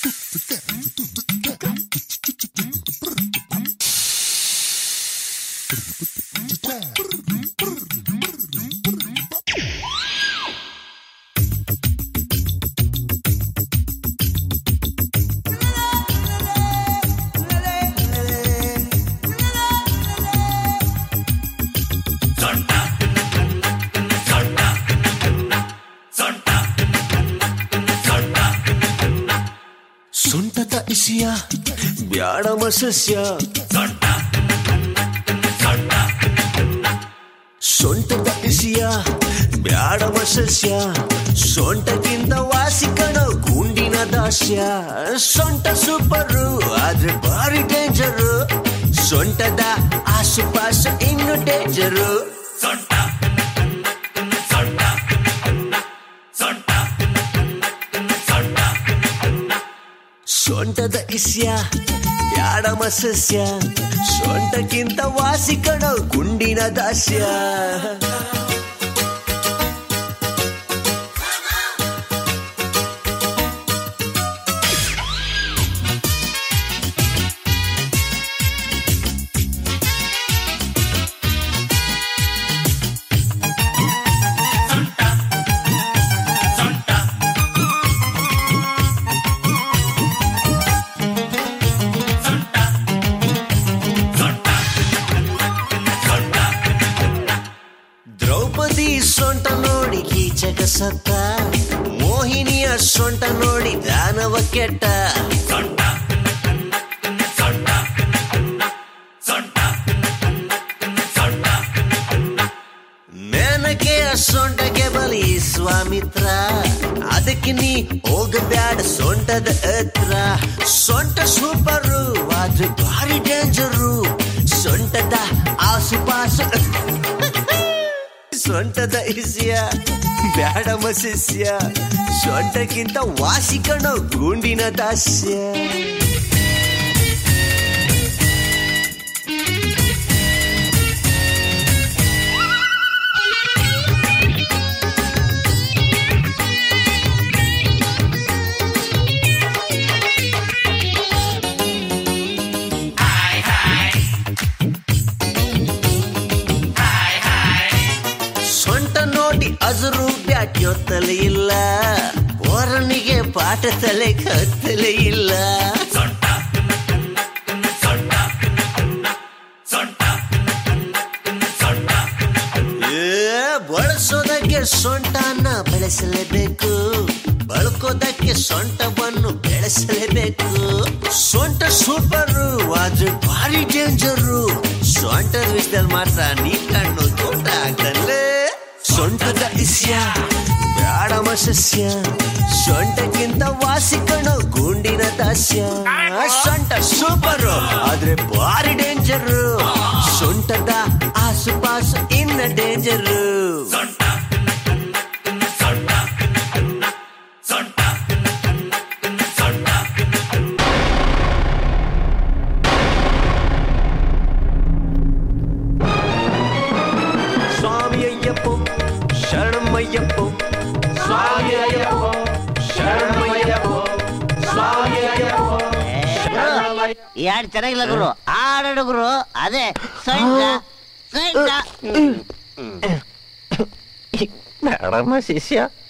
ಸೊಂಟದ ಇಸಿಯ ಬ್ಯಾಡಮ ಸಸ್ಯ ಸೊಂಟದ ಇಸಿಯ ಬ್ಯಾಡಮ ಸಸ್ಯ ಸೊಂಟಕ್ಕಿಂತ ವಾಸಿಕಣ ಗುಂಡಿನ ದಾಸ್ಯ ಸೊಂಟ ಸೂಪರು ಆದ್ರೆ ಭಾರಿ ಡೇಂಜರು ಸೊಂಟದ ಆಸುಪಾಸು ಇನ್ನು ಡೇಂಜರು ಸೊಂಟದ ಇಸ್ಯ ಬ್ಯಾಡಮ ಸಸ್ಯ ಸೊಂಟಕ್ಕಿಂತ ವಾಸಿಕಣ ಗುಂಡಿನ ದಾಸ್ಯ ದ್ರೌಪದಿ ಸೊಂಟ ನೋಡಿ ಕೀಚಕ ಸತ್ತ ಮೋಹಿನಿಯ ಸೊಂಟ ನೋಡಿ ದಾನವ ಕೆಟ್ಟ ಮೇನಕೆಯ ಸೊಂಟಕ್ಕೆ ಬಲಿ ಸ್ವಾಮಿತ್ರ ಅದಕ್ಕೆ ನೀ ಹೋಗಬ್ಯಾಡ ಸೊಂಟದ ಹತ್ರ ಸೊಂಟ ಸೂಪರು ಆದ್ರೆ ಭಾರಿ ಡೇಂಜರು ಸೊಂಟದ ಆಸುಪಾಸು ಸೊಂಟದ ಇಸಿಯ ಬ್ಯಾಡ ಮಸಿಸ್ಯ ಸೊಂಟಕ್ಕಿಂತ ವಾಸಿಕಣ ಗುಂಡಿನ ದಾಸ್ಯ ಸೊಂಟ ನೋಡಿ ಅಜರು ಬ್ಯಾಟ್ಯೊತ್ತಲೇ ಇಲ್ಲ ಬೋರನಿಗೆ ಪಾಠ ತಲೆ ಕತ್ತಲೇ ಇಲ್ಲ ಏ, ಬಳಸೋದಕ್ಕೆ ಸೊಂಟನ ಬೆಳೆಸಲೇಬೇಕು ಬಳಕೋದಕ್ಕೆ ಸೊಂಟವನ್ನು ಬೆಳೆಸಲೇಬೇಕು ಸೊಂಟ ಸೂಪರು ಆದ್ರೆ ಭಾರಿ ಡೇಂಜರು ಸೊಂಟದ ವಿಷಯದಲ್ಲಿ ಮಾತ್ರ ನೀ ಕಣ್ಣು ತೋಟ ಆಗ್ತಲ್ಲೇ ಸೊಂಟದ ಇಸ್ಯ ಬ್ಯಾಡಮ ಸಸ್ಯ ಸೊಂಟಕ್ಕಿಂತ ವಾಸಿಕಣ ಗುಂಡಿನ ದಾಸ್ಯ ಸೊಂಟ ಸೂಪರು ಆದ್ರೆ ಭಾರಿ ಡೇಂಜರು ಸೊಂಟದ ಆಸುಪಾಸು ಇನ್ನ ಡೇಂಜರು ಸ್ವಾಮಿ ಅಯ್ಯಪ್ಪೋ ಶರಣಮಯ್ಯಪ್ಪೋ ಸ್ವಾಮಿ ಅಯ್ಯಪ್ಪೋ ಶರಣಮಯ್ಯಪ್ಪೋ ಸ್ವಾಮಿ ಅಯ್ಯಪ್ಪೋ ಯಾರು ಚೆನ್ನಾಗಿಲ್ಲ ಗುರು ಆಡಾಡು ಗುರು ಅದೇ ಸೊಂಟ ಸೊಂಟ ಮೇಡಮ ಶಿಷ್ಯ